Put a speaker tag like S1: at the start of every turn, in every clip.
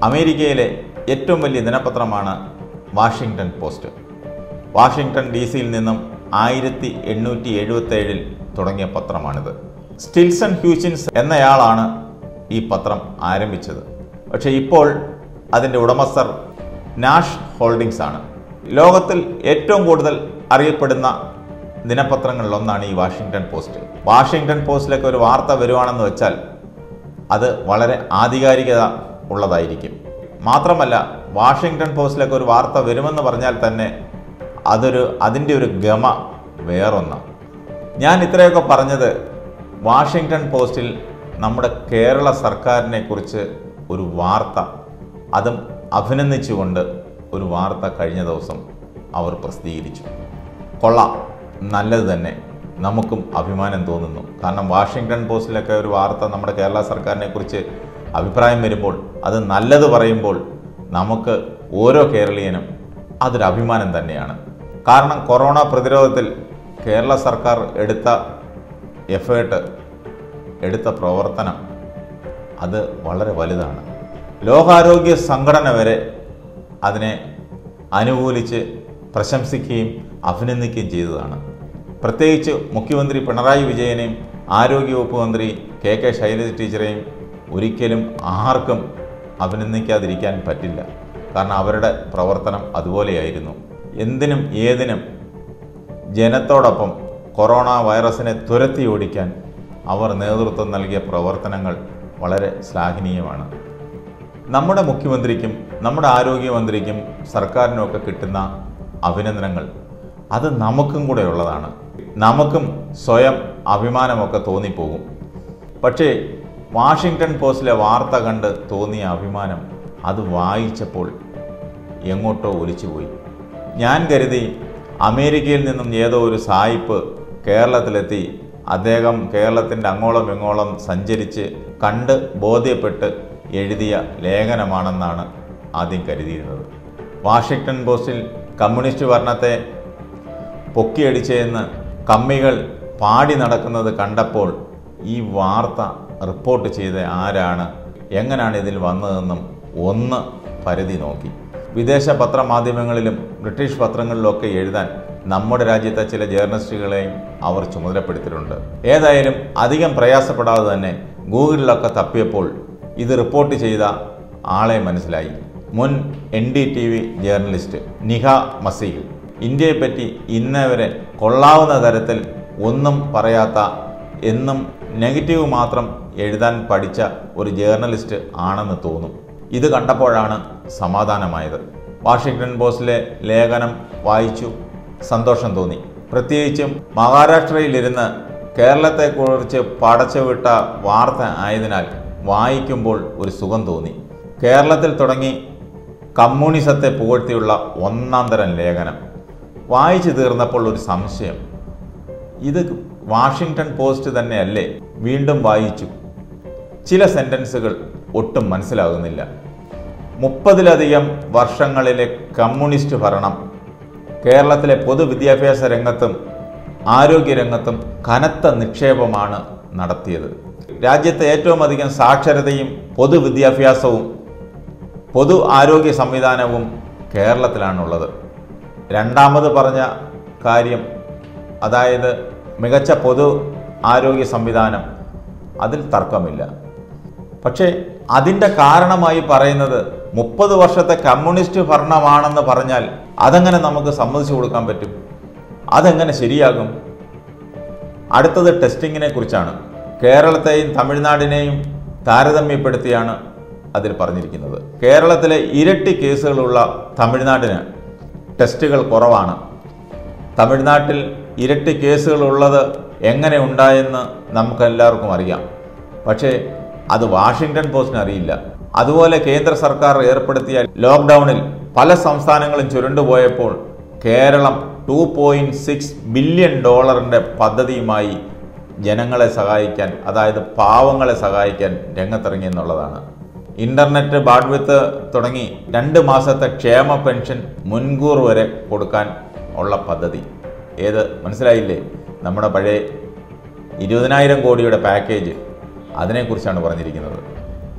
S1: അമേരിക്കയിലെ ഏറ്റവും വലിയ ദിനപത്രമാണ് വാഷിങ്ടൺ പോസ്റ്റ് വാഷിങ്ടൺ ഡി സിയിൽ നിന്നും ആയിരത്തി എണ്ണൂറ്റി എഴുപത്തേഴിൽ തുടങ്ങിയ പത്രമാണിത് സ്റ്റിൽസൺ ഹ്യൂച്ചിൻസ് എന്നയാളാണ് ഈ പത്രം ആരംഭിച്ചത് പക്ഷേ ഇപ്പോൾ അതിൻ്റെ ഉടമസ്ഥർ നാഷ് ഹോൾഡിങ്സ് ആണ് ലോകത്തിൽ ഏറ്റവും കൂടുതൽ അറിയപ്പെടുന്ന ദിനപത്രങ്ങളിലൊന്നാണ് ഈ വാഷിങ്ടൺ പോസ്റ്റ് വാഷിങ്ടൺ പോസ്റ്റിലൊക്കെ ഒരു വാർത്ത വരുവാണെന്ന് വെച്ചാൽ അത് വളരെ ആധികാരികത ഉള്ളതായിരിക്കും മാത്രമല്ല വാഷിങ്ടൺ പോസ്റ്റിലൊക്കെ ഒരു വാർത്ത വരുമെന്ന് പറഞ്ഞാൽ തന്നെ അതൊരു അതിൻ്റെ ഒരു ഗമ വേറൊന്നാണ് ഞാൻ ഇത്രയൊക്കെ പറഞ്ഞത് വാഷിങ്ടൺ പോസ്റ്റിൽ നമ്മുടെ കേരള സർക്കാരിനെ കുറിച്ച് ഒരു വാർത്ത അതും അഭിനന്ദിച്ചുകൊണ്ട് ഒരു വാർത്ത കഴിഞ്ഞ ദിവസം അവർ പ്രസിദ്ധീകരിച്ചു കൊള്ളാം നല്ലത് തന്നെ നമുക്കും അഭിമാനം തോന്നുന്നു കാരണം വാഷിങ്ടൺ പോസ്റ്റിലൊക്കെ ഒരു വാർത്ത നമ്മുടെ കേരള സർക്കാരിനെ കുറിച്ച് അഭിപ്രായം വരുമ്പോൾ അത് നല്ലത് പറയുമ്പോൾ നമുക്ക് ഓരോ കേരളീയനും അതൊരു അഭിമാനം തന്നെയാണ് കാരണം കൊറോണ പ്രതിരോധത്തിൽ കേരള സർക്കാർ എടുത്ത എഫേർട്ട് എടുത്ത പ്രവർത്തനം അത് വളരെ വലുതാണ് ലോകാരോഗ്യ സംഘടന വരെ അതിനെ അനുകൂലിച്ച് പ്രശംസിക്കുകയും അഭിനന്ദിക്കുകയും ചെയ്തതാണ് പ്രത്യേകിച്ച് മുഖ്യമന്ത്രി പിണറായി വിജയനെയും ആരോഗ്യവകുപ്പ് മന്ത്രി കെ കെ ശൈലജ ടീച്ചറെയും ഒരിക്കലും ആർക്കും അഭിനന്ദിക്കാതിരിക്കാൻ പറ്റില്ല കാരണം അവരുടെ പ്രവർത്തനം അതുപോലെയായിരുന്നു എന്തിനും ഏതിനും ജനത്തോടൊപ്പം കൊറോണ വൈറസിനെ തുരത്തി ഓടിക്കാൻ അവർ നേതൃത്വം നൽകിയ പ്രവർത്തനങ്ങൾ വളരെ ശ്ലാഘനീയമാണ് നമ്മുടെ മുഖ്യമന്ത്രിക്കും നമ്മുടെ ആരോഗ്യമന്ത്രിക്കും സർക്കാരിനുമൊക്കെ കിട്ടുന്ന അഭിനന്ദനങ്ങൾ അത് നമുക്കും കൂടെ ഉള്ളതാണ് നമുക്കും സ്വയം അഭിമാനമൊക്കെ തോന്നിപ്പോകും പക്ഷേ വാഷിങ്ടൺ പോസ്റ്റിലെ വാർത്ത കണ്ട് തോന്നിയ അഭിമാനം അത് വായിച്ചപ്പോൾ എങ്ങോട്ടോ ഒലിച്ചുപോയി ഞാൻ കരുതി അമേരിക്കയിൽ നിന്നും ഏതോ ഒരു സായിപ്പ് കേരളത്തിലെത്തി അദ്ദേഹം കേരളത്തിൻ്റെ അങ്ങോളം ഇങ്ങോളം സഞ്ചരിച്ച് കണ്ട് ബോധ്യപ്പെട്ട് എഴുതിയ ലേഖനമാണെന്നാണ് ആദ്യം കരുതിയിരുന്നത് വാഷിങ്ടൺ പോസ്റ്റിൽ കമ്മ്യൂണിസ്റ്റ് ഭരണത്തെ പൊക്കിയടിച്ചെന്ന് കമ്മികൾ പാടി നടക്കുന്നത് കണ്ടപ്പോൾ ഈ വാർത്ത റിപ്പോർട്ട് ചെയ്ത ആരാണ് എങ്ങനെയാണ് ഇതിൽ വന്നതെന്നും ഒന്ന് പരിധി നോക്കി വിദേശ പത്രമാധ്യമങ്ങളിലും ബ്രിട്ടീഷ് പത്രങ്ങളിലൊക്കെ എഴുതാൻ നമ്മുടെ രാജ്യത്തെ ചില ജേർണലിസ്റ്റുകളെയും അവർ ചുമതലപ്പെടുത്തിയിട്ടുണ്ട് ഏതായാലും അധികം പ്രയാസപ്പെടാതെ തന്നെ ഗൂഗിളിലൊക്കെ തപ്പിയപ്പോൾ ഇത് റിപ്പോർട്ട് ചെയ്ത ആളെ മനസ്സിലായി മുൻ N D T V journalist Niha Masih ഇന്ത്യയെപ്പറ്റി ഇന്നേ വരെ കൊള്ളാവുന്ന തരത്തിൽ ഒന്നും പറയാത്ത എന്നും നെഗറ്റീവ് മാത്രം എഴുതാൻ പഠിച്ച ഒരു ജേർണലിസ്റ്റ് ആണെന്ന് തോന്നും ഇത് കണ്ടപ്പോഴാണ് സമാധാനമായത് വാഷിങ്ടൺ പോസ്റ്റിലെ ലേഖനം വായിച്ചു സന്തോഷം തോന്നി പ്രത്യേകിച്ചും മഹാരാഷ്ട്രയിലിരുന്ന് കേരളത്തെക്കുറിച്ച് പടച്ചുവിട്ട വാർത്ത ആയതിനാൽ വായിക്കുമ്പോൾ ഒരു സുഖം തോന്നി കേരളത്തിൽ തുടങ്ങി കമ്മ്യൂണിസത്തെ പുകഴ്ത്തിയുള്ള ഒന്നാം തരം ലേഖനം വായിച്ചു തീർന്നപ്പോൾ ഒരു സംശയം ഇത് വാഷിങ്ടൺ പോസ്റ്റ് തന്നെയല്ലേ വീണ്ടും വായിച്ചു ചില സെൻറ്റൻസുകൾ ഒട്ടും മനസ്സിലാകുന്നില്ല മുപ്പതിലധികം വർഷങ്ങളിലെ കമ്മ്യൂണിസ്റ്റ് ഭരണം കേരളത്തിലെ പൊതുവിദ്യാഭ്യാസ രംഗത്തും ആരോഗ്യരംഗത്തും കനത്ത നിക്ഷേപമാണ് നടത്തിയത് രാജ്യത്തെ ഏറ്റവും അധികം സാക്ഷരതയും പൊതുവിദ്യാഭ്യാസവും പൊതു ആരോഗ്യ സംവിധാനവും കേരളത്തിലാണുള്ളത് രണ്ടാമത് പറഞ്ഞ കാര്യം അതായത് മികച്ച പൊതു ആരോഗ്യ സംവിധാനം അതിൽ തർക്കമില്ല പക്ഷേ അതിൻ്റെ കാരണമായി പറയുന്നത് മുപ്പത് വർഷത്തെ കമ്മ്യൂണിസ്റ്റ് ഭരണമാണെന്ന് പറഞ്ഞാൽ അതെങ്ങനെ നമുക്ക് സമ്മതിച്ചു കൊടുക്കാൻ പറ്റും അതെങ്ങനെ ശരിയാകും അടുത്തത് ടെസ്റ്റിങ്ങിനെ കുറിച്ചാണ് കേരളത്തെയും തമിഴ്നാടിനെയും താരതമ്യപ്പെടുത്തിയാണ് അതിൽ പറഞ്ഞിരിക്കുന്നത് കേരളത്തിലെ ഇരട്ടി കേസുകളുള്ള തമിഴ്നാടിന് ടെസ്റ്റുകൾ കുറവാണ് തമിഴ്നാട്ടിൽ ഇരട്ടി കേസുകളുള്ളത് എങ്ങനെ ഉണ്ടായെന്ന് നമുക്കെല്ലാവർക്കും അറിയാം പക്ഷേ അത് വാഷിങ്ടൺ പോസ്റ്റിന് അറിയില്ല അതുപോലെ കേന്ദ്ര സർക്കാർ ഏർപ്പെടുത്തിയ ലോക്ക്ഡൗണിൽ പല സംസ്ഥാനങ്ങളും ചുരുണ്ടുപോയപ്പോൾ Kerala two point six billion ഡോളറിൻ്റെ പദ്ധതിയുമായി ജനങ്ങളെ സഹായിക്കാൻ അതായത് പാവങ്ങളെ സഹായിക്കാൻ രംഗത്തിറങ്ങി എന്നുള്ളതാണ് ഇൻ്റർനെറ്റ് ബാഡ്വിത്ത് തുടങ്ങി രണ്ട് മാസത്തെ ക്ഷേമ പെൻഷൻ മുൻകൂർ വരെ കൊടുക്കാൻ ഉള്ള പദ്ധതി ഏത് മനസ്സിലായില്ലേ നമ്മുടെ പഴയ ഇരുപതിനായിരം കോടിയുടെ പാക്കേജ് അതിനെക്കുറിച്ചാണ് പറഞ്ഞിരിക്കുന്നത്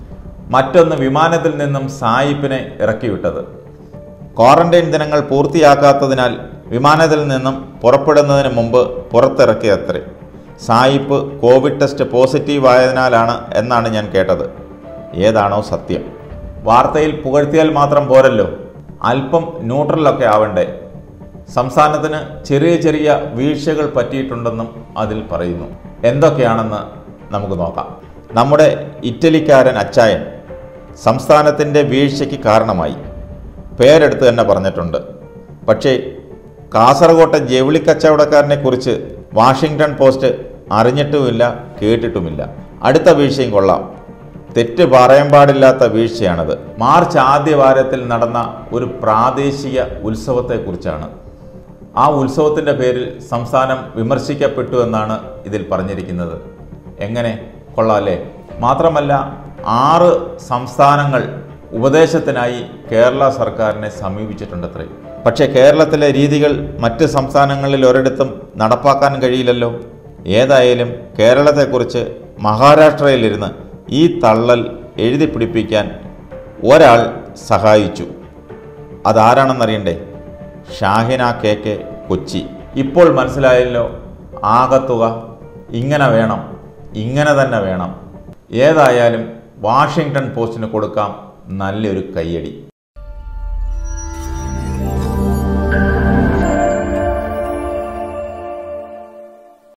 S1: മറ്റൊന്ന് വിമാനത്തിൽ നിന്നും സായിപ്പിനെ ഇറക്കിവിട്ടത് ക്വാറന്റൈൻ ദിനങ്ങൾ പൂർത്തിയാക്കാത്തതിനാൽ വിമാനത്തിൽ നിന്നും പുറപ്പെടുന്നതിന് മുമ്പ് പുറത്തിറക്കിയത്രേ സായിപ്പ് കോവിഡ് ടെസ്റ്റ് പോസിറ്റീവ് ആയതിനാലാണ് എന്നാണ് ഞാൻ കേട്ടത് ഏതാണോ സത്യം വാർത്തയിൽ പുകഴ്ത്തിയാൽ മാത്രം പോരല്ലോ അല്പം ന്യൂട്രലൊക്കെ ആവണ്ടേ സംസ്ഥാനത്തിന് ചെറിയ ചെറിയ വീഴ്ചകൾ പറ്റിയിട്ടുണ്ടെന്നും അതിൽ പറയുന്നു എന്തൊക്കെയാണെന്ന് നമുക്ക് നോക്കാം നമ്മുടെ ഇറ്റലിക്കാരൻ അച്ചായൻ സംസ്ഥാനത്തിൻ്റെ വീഴ്ചയ്ക്ക് കാരണമായി പേരെടുത്ത് തന്നെ പറഞ്ഞിട്ടുണ്ട് പക്ഷേ കാസർകോട്ടെ ജൗളി കച്ചവടക്കാരനെ കുറിച്ച് വാഷിങ്ടൺ പോസ്റ്റ് അറിഞ്ഞിട്ടുമില്ല കേട്ടിട്ടുമില്ല അടുത്ത വീഴ്ചയും കൊള്ളാം തെറ്റ് പറയാൻ പാടില്ലാത്ത വീഴ്ചയാണത് മാർച്ച് ആദ്യ വാരത്തിൽ നടന്ന ഒരു പ്രാദേശിക ഉത്സവത്തെക്കുറിച്ചാണ് ആ ഉത്സവത്തിൻ്റെ പേരിൽ സംസ്ഥാനം വിമർശിക്കപ്പെട്ടു എന്നാണ് ഇതിൽ പറഞ്ഞിരിക്കുന്നത് എങ്ങനെ കൊള്ളാല്ലേ മാത്രമല്ല ആറ് സംസ്ഥാനങ്ങൾ ഉപദേശത്തിനായി കേരള സർക്കാരിനെ സമീപിച്ചിട്ടുണ്ടത്രേ പക്ഷേ കേരളത്തിലെ രീതികൾ മറ്റ് സംസ്ഥാനങ്ങളിൽ ഒരിടത്തും നടപ്പാക്കാൻ കഴിയില്ലല്ലോ ഏതായാലും കേരളത്തെക്കുറിച്ച് മഹാരാഷ്ട്രയിലിരുന്ന് ഈ തള്ളൽ എഴുതി പിടിപ്പിക്കാൻ ഒരാൾ സഹായിച്ചു അതാരാണെന്നറിയണ്ടേ ഷാഹിന കെ കെ കൊച്ചി ഇപ്പോൾ മനസ്സിലായല്ലോ ആകത്തുക ഇങ്ങനെ വേണം ഇങ്ങനെ തന്നെ വേണം ഏതായാലും വാഷിങ്ടൺ പോസ്റ്റിന് കൊടുക്കാം നല്ലൊരു കയ്യടി